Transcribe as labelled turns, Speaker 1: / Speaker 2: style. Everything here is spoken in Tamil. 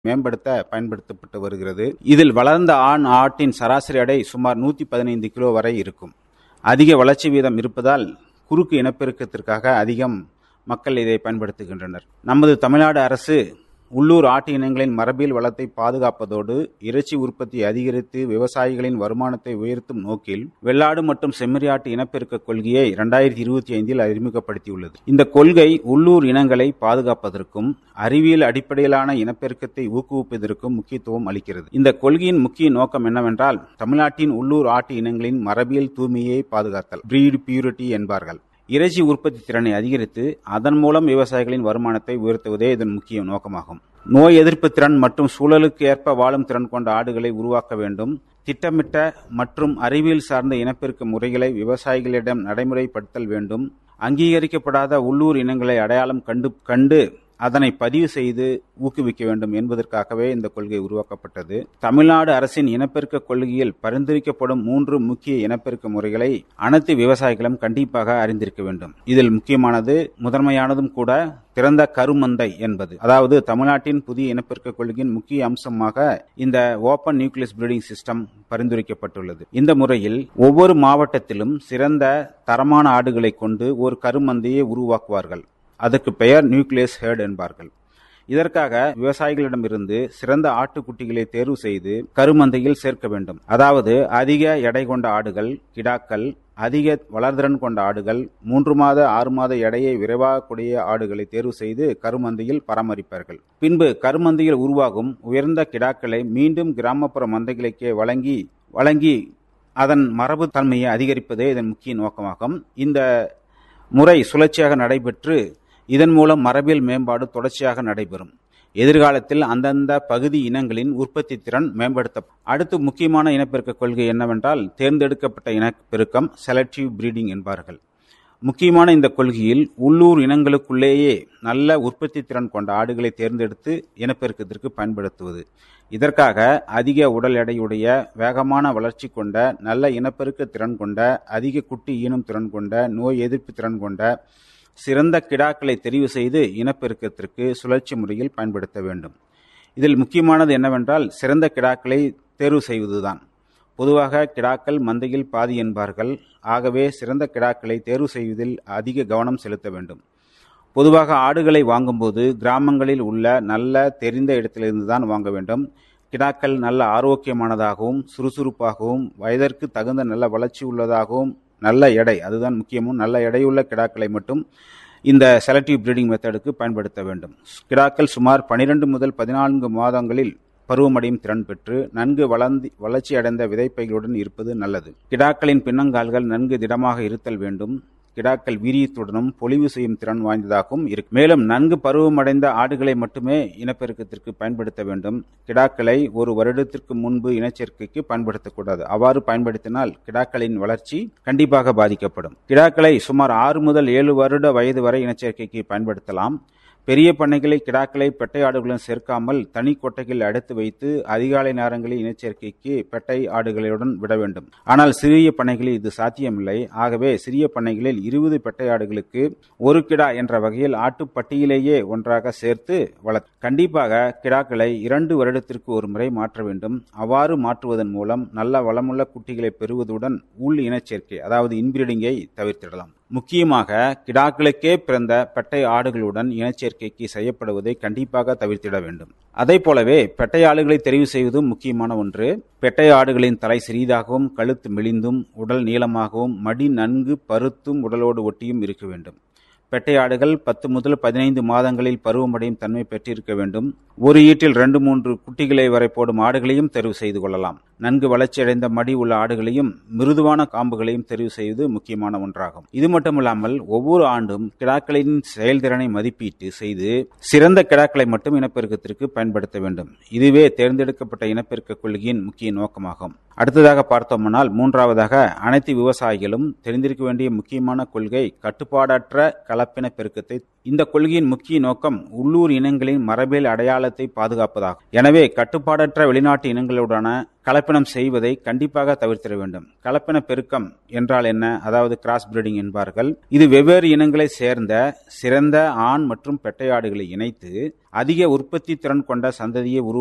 Speaker 1: மேம்படுத்த பயன்படுத்தப்பட்டு வருகிறது இதில் வளர்ந்த ஆண் ஆட்டின் சராசரி எடை சுமார் நூற்றி பதினைந்து கிலோ வரை இருக்கும் அதிக வளர்ச்சி வீதம் இருப்பதால் குறுக்கு இனப்பெருக்கத்திற்காக அதிகம் மக்கள் இதை பயன்படுத்துகின்றனர் நமது தமிழ்நாடு அரசு உள்ளூர் ஆட்டு இனங்களின் மரபியல் வளத்தை பாதுகாப்பதோடு இறைச்சி உற்பத்தி அதிகரித்து விவசாயிகளின் வருமானத்தை உயர்த்தும் நோக்கில் வெள்ளாடு மற்றும் செம்மறியாட்டு இனப்பெருக்க கொள்கையை இரண்டாயிரத்தி இருபத்தி ஐந்தில் அறிமுகப்படுத்தியுள்ளது இந்த கொள்கை உள்ளூர் இனங்களை பாதுகாப்பதற்கும் அறிவியல் அடிப்படையிலான இனப்பெருக்கத்தை ஊக்குவிப்பதற்கும் முக்கியத்துவம் அளிக்கிறது இந்த கொள்கையின் முக்கிய நோக்கம் என்னவென்றால் தமிழ்நாட்டின் உள்ளூர் ஆட்டு இனங்களின் மரபியல் தூய்மையை பாதுகாத்தல் பிரீடு பியூரிட்டி என்பார்கள் இறைச்சி உற்பத்தி திறனை அதிகரித்து அதன் மூலம் விவசாயிகளின் வருமானத்தை உயர்த்துவதே இதன் முக்கிய நோக்கமாகும் நோய் எதிர்ப்பு திறன் மற்றும் சூழலுக்கு ஏற்ப வாழும் திறன் கொண்ட ஆடுகளை உருவாக்க வேண்டும் திட்டமிட்ட மற்றும் அறிவியல் சார்ந்த இனப்பெருக்க முறைகளை விவசாயிகளிடம் நடைமுறைப்படுத்தல் வேண்டும் அங்கீகரிக்கப்படாத உள்ளூர் இனங்களை அடையாளம் கண்டு கண்டு அதனை பதிவு செய்து ஊக்குவிக்க வேண்டும் என்பதற்காகவே இந்த கொள்கை உருவாக்கப்பட்டது தமிழ்நாடு அரசின் இனப்பெருக்க கொள்கையில் பரிந்துரைக்கப்படும் மூன்று முக்கிய இனப்பெருக்க முறைகளை அனைத்து விவசாயிகளும் கண்டிப்பாக அறிந்திருக்க வேண்டும் இதில் முக்கியமானது முதன்மையானதும் கூட திறந்த கருமந்தை என்பது அதாவது தமிழ்நாட்டின் புதிய இனப்பெருக்க கொள்கையின் முக்கிய அம்சமாக இந்த ஓபன் நியூக்ளியஸ் பிரீடிங் சிஸ்டம் பரிந்துரைக்கப்பட்டுள்ளது இந்த முறையில் ஒவ்வொரு மாவட்டத்திலும் சிறந்த தரமான ஆடுகளை கொண்டு ஒரு கருமந்தையை உருவாக்குவார்கள் அதற்கு பெயர் நியூக்ளியஸ் ஹேர்ட் என்பார்கள் இதற்காக விவசாயிகளிடமிருந்து சிறந்த ஆட்டுக்குட்டிகளை தேர்வு செய்து கருமந்தையில் சேர்க்க வேண்டும் அதாவது அதிக எடை கொண்ட ஆடுகள் கிடாக்கள் அதிக வளர்திறன் கொண்ட ஆடுகள் மூன்று மாத ஆறு மாத எடையை விரைவாக கூடிய ஆடுகளை தேர்வு செய்து கருமந்தையில் பராமரிப்பார்கள் பின்பு கருமந்தையில் உருவாகும் உயர்ந்த கிடாக்களை மீண்டும் கிராமப்புற மந்தைகளுக்கே வழங்கி வழங்கி அதன் மரபு தன்மையை அதிகரிப்பதே இதன் முக்கிய நோக்கமாகும் இந்த முறை சுழற்சியாக நடைபெற்று இதன் மூலம் மரபியல் மேம்பாடு தொடர்ச்சியாக நடைபெறும் எதிர்காலத்தில் அந்தந்த பகுதி இனங்களின் உற்பத்தி திறன் மேம்படுத்த அடுத்து முக்கியமான இனப்பெருக்க கொள்கை என்னவென்றால் தேர்ந்தெடுக்கப்பட்ட இனப்பெருக்கம் செலக்டிவ் பிரீடிங் என்பார்கள் முக்கியமான இந்த கொள்கையில் உள்ளூர் இனங்களுக்குள்ளேயே நல்ல உற்பத்தி திறன் கொண்ட ஆடுகளை தேர்ந்தெடுத்து இனப்பெருக்கத்திற்கு பயன்படுத்துவது இதற்காக அதிக உடல் எடையுடைய வேகமான வளர்ச்சி கொண்ட நல்ல இனப்பெருக்க திறன் கொண்ட அதிக குட்டி ஈனும் திறன் கொண்ட நோய் எதிர்ப்பு திறன் கொண்ட சிறந்த கிடாக்களை தெரிவு செய்து இனப்பெருக்கத்திற்கு சுழற்சி முறையில் பயன்படுத்த வேண்டும் இதில் முக்கியமானது என்னவென்றால் சிறந்த கிடாக்களை தேர்வு செய்வதுதான் பொதுவாக கிடாக்கள் மந்தையில் பாதி என்பார்கள் ஆகவே சிறந்த கிடாக்களை தேர்வு செய்வதில் அதிக கவனம் செலுத்த வேண்டும் பொதுவாக ஆடுகளை வாங்கும்போது கிராமங்களில் உள்ள நல்ல தெரிந்த இடத்திலிருந்து தான் வாங்க வேண்டும் கிடாக்கள் நல்ல ஆரோக்கியமானதாகவும் சுறுசுறுப்பாகவும் வயதிற்கு தகுந்த நல்ல வளர்ச்சி உள்ளதாகவும் நல்ல எடை அதுதான் முக்கியமும் நல்ல எடையுள்ள கிடாக்களை மட்டும் இந்த செலக்டிவ் பிரீடிங் மெத்தடுக்கு பயன்படுத்த வேண்டும் கிடாக்கள் சுமார் பனிரெண்டு முதல் பதினான்கு மாதங்களில் பருவமடையும் திறன் பெற்று நன்கு வளர்ந்து வளர்ச்சி அடைந்த விதைப்பைகளுடன் இருப்பது நல்லது கிடாக்களின் பின்னங்கால்கள் நன்கு திடமாக இருத்தல் வேண்டும் கிடாக்கள் வீரியத்துடனும் பொலிவு செய்யும் திறன் வாய்ந்ததாகவும் இருக்கும் மேலும் நன்கு பருவமடைந்த ஆடுகளை மட்டுமே இனப்பெருக்கத்திற்கு பயன்படுத்த வேண்டும் கிடாக்களை ஒரு வருடத்திற்கு முன்பு இனச்சேர்க்கைக்கு பயன்படுத்தக்கூடாது அவ்வாறு பயன்படுத்தினால் கிடாக்களின் வளர்ச்சி கண்டிப்பாக பாதிக்கப்படும் கிடாக்களை சுமார் ஆறு முதல் ஏழு வருட வயது வரை இனச்சேர்க்கைக்கு பயன்படுத்தலாம் பெரிய பண்ணைகளை கிடாக்களை பெட்டை ஆடுகளுடன் சேர்க்காமல் தனி கொட்டைகள் அடைத்து வைத்து அதிகாலை நேரங்களில் இனச்சேர்க்கைக்கு பெட்டை ஆடுகளுடன் விட வேண்டும் ஆனால் சிறிய பண்ணைகளில் இது சாத்தியமில்லை ஆகவே சிறிய பண்ணைகளில் இருபது பெட்டை ஆடுகளுக்கு ஒரு கிடா என்ற வகையில் ஆட்டு பட்டியலேயே ஒன்றாக சேர்த்து வளர் கண்டிப்பாக கிடாக்களை இரண்டு வருடத்திற்கு ஒரு முறை மாற்ற வேண்டும் அவ்வாறு மாற்றுவதன் மூலம் நல்ல வளமுள்ள குட்டிகளை பெறுவதுடன் உள் இனச்சேர்க்கை அதாவது இன்பிரீடிங்கை தவிர்த்திடலாம் முக்கியமாக கிடாக்களுக்கே பிறந்த பெட்டை ஆடுகளுடன் இனச்சேர்க்கைக்கு செய்யப்படுவதை கண்டிப்பாக தவிர்த்திட வேண்டும் அதே போலவே பெட்டை ஆடுகளை தெரிவு செய்வதும் முக்கியமான ஒன்று பெட்டை ஆடுகளின் தலை சிறிதாகவும் கழுத்து மெலிந்தும் உடல் நீளமாகவும் மடி நன்கு பருத்தும் உடலோடு ஒட்டியும் இருக்க வேண்டும் பெட்டை ஆடுகள் பத்து முதல் பதினைந்து மாதங்களில் பருவமடையும் தன்மை பெற்றிருக்க வேண்டும் ஒரு ஈட்டில் ரெண்டு மூன்று குட்டிகளை வரை போடும் ஆடுகளையும் தெரிவு செய்து கொள்ளலாம் நன்கு வளர்ச்சியடைந்த மடி உள்ள ஆடுகளையும் மிருதுவான காம்புகளையும் தெரிவு செய்வது முக்கியமான ஒன்றாகும் இது மட்டுமல்லாமல் ஒவ்வொரு ஆண்டும் கிடாக்களின் செயல்திறனை மதிப்பீட்டு செய்து சிறந்த கிடாக்களை மட்டும் இனப்பெருக்கத்திற்கு பயன்படுத்த வேண்டும் இதுவே தேர்ந்தெடுக்கப்பட்ட இனப்பெருக்க கொள்கையின் முக்கிய நோக்கமாகும் அடுத்ததாக பார்த்தோம்னால் மூன்றாவதாக அனைத்து விவசாயிகளும் தெரிந்திருக்க வேண்டிய முக்கியமான கொள்கை கட்டுப்பாடற்ற கலப்பின பெருக்கத்தை இந்த கொள்கையின் முக்கிய நோக்கம் உள்ளூர் இனங்களின் மரபியல் அடையாளத்தை பாதுகாப்பதாகும் எனவே கட்டுப்பாடற்ற வெளிநாட்டு இனங்களுடனான கலப்பினம் செய்வதை கண்டிப்பாக தவிர்த்திட வேண்டும் கலப்பின பெருக்கம் என்றால் என்ன அதாவது கிராஸ் பிரீடிங் என்பார்கள் இது வெவ்வேறு இனங்களை சேர்ந்த சிறந்த ஆண் மற்றும் பெட்டையாடுகளை இணைத்து அதிக உற்பத்தி திறன் கொண்ட சந்ததியை உருவ